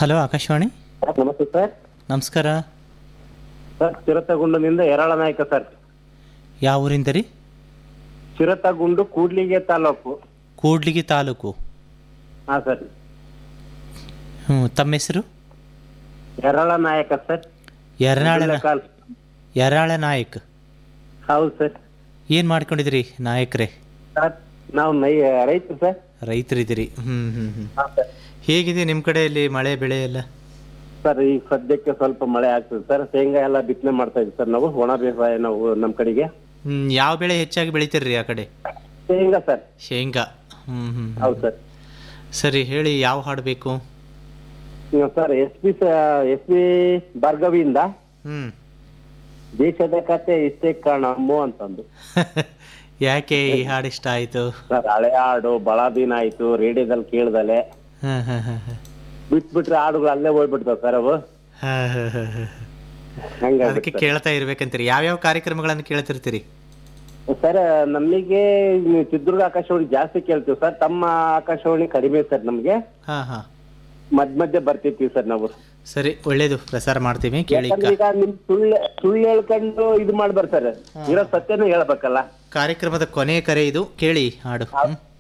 hello Akashvani ನಮಸ್ತೆ sir ನಮಸ್ಕಾರ sir ಚಿರತಗುಂಡದಿಂದ ಎರಳ ನಾಯಕ ಸರ್ ಯಾವ ಊರಿಂದ ರೀ ಚಿರತಗುಂಡು ಕೂಡ್ಲಿಗೆ ತಾಲೂಕು ಕೂಡ್ಲಿಗಿ ತಾಲೂಕು ಹಾ ಸರ್ ಹ್ಞೂ ತಮ್ಮ ಹೆಸರು ಎರಳ ನಾಯಕ ಸರ್ ಯರನಾಳ ಕಾಲ್ ಯರಾಳ ನಾಯಕ್ ಹೌದು ಸರ್ ಏನು ಮಾಡ್ಕೊಂಡಿದ್ದೀರಿ ನಾಯಕ್ರೇ ಸರ್ ನಾವು ನೈ ರೈತರು ಸರ್ ರೈತರಿದ್ದೀರಿ ಹ್ಞೂ ಹ್ಞೂ ಹ್ಞೂ ಹಾ ಸರ್ ಹೇಗಿದೆ ನಿಮ್ಮ ಕಡೆಯಲ್ಲಿ ಮಳೆ ಬೆಳೆ ಎಲ್ಲ ಸರ್ ಈಗ ಸದ್ಯಕ್ಕೆ ಸ್ವಲ್ಪ ಮಳೆ ಆಗ್ತದೆ ಸರ್ ಶೇಂಗಾ ಎಲ್ಲ ಬಿತ್ತನೆ ಮಾಡ್ತಾ ಇದ್ವಿ ಸರ್ ನಾವು ಒಣ ಬೇಸಾಯ ನಾವು ನಮ್ಮ ಕಡೆಗೆ ಹ್ಮ್, ಯಾವ ಬೆಳೆ ಹೆಚ್ಚಾಗಿ ಬೆಳಿತೀರಿ ಆ ಕಡೆ ಶೇಂಗಾ ಸರ್ ಶೇಂಗಾ ಹ್ಞೂ ಹ್ಞೂ ಹೌದು ಸರ್ ಸರಿ ಹೇಳಿ ಯಾವ ಹಾಡು ಬೇಕು ಈಗ sir S P S P ಭಾರ್ಗವಿಯಿಂದ ಹ್ಞೂ ದೇಶದ ಕತೆ ಇಷ್ಟೇ ಕಾಣಮ್ಮು ಅಂತಂದು ಯಾಕೆ ಈ ಹಾಡು ಇಷ್ಟ ಆಯಿತು ಸರ್ ಹಳೆ ಹಾಡು ಬಹಳ ದಿನ ಆಯ್ತು ರೇಡಿಯೋದಲ್ಲಿ ಕೇಳ್ದಲೆ ಹಾಂ ಹಾಂ ಹಾಂ ಹಾಂ ಬಿಟ್ಬಿಟ್ರೆ ಹಾಡುಗಳು ಅಲ್ಲೇ ಹೋಗ್ಬಿಡ್ತಾವ ಸರ್ ಅವು ಹಾಂ ಹಾಂ ಹಾಂ ಹಾಂ ಹಂಗಾಗಿ ಅದಕ್ಕೆ ಕೇಳ್ತಾ ಇರ್ಬೇಕಂತೀರಿ ಯಾವ್ಯಾವ ಕಾರ್ಯಕ್ರಮಗಳನ್ನು ಕೇಳ್ತಿರ್ತೀರಿ ಸರ್ ನಮಗೆ ಚಿತ್ರದುರ್ಗ ಆಕಾಶವಾಣಿ ಜಾಸ್ತಿ ಕೇಳ್ತೀವಿ ಸರ್ ತಮ್ಮ ಆಕಾಶವಾಣಿ ಕಡಿಮೆ ಸರ್ ನಮ್ಗೆ ಹಾಂ ಹಾಂ ಮಧ್ಯ ಮಧ್ಯೆ ಬರ್ತಿರ್ತೀವಿ ಸರ್ ನಾವು ಸರಿ ಒಳ್ಳೇದು ಪ್ರಸಾರ ಮಾಡ್ತೀವಿ ಕೇಳಿ ಯಾಕಂದ್ರೆ ಈಗ ನಿಮ್ ಸುಳ್ಳು ಸುಳ್ಳು ಹೇಳ್ಕೊಂಡು ಇದು ಮಾಡ್ಬಾರ್ದು ಸರ್ ಇರೋ ಸತ್ಯನೂ ಹೇಳ್ಬೇಕಲ್ಲ ಕಾರ್ಯಕ್ರಮದ ಕೊನೆಯ ಕರೆ ಇದು ಕೇಳಿ ಹಾಡು ಹ್ಮ್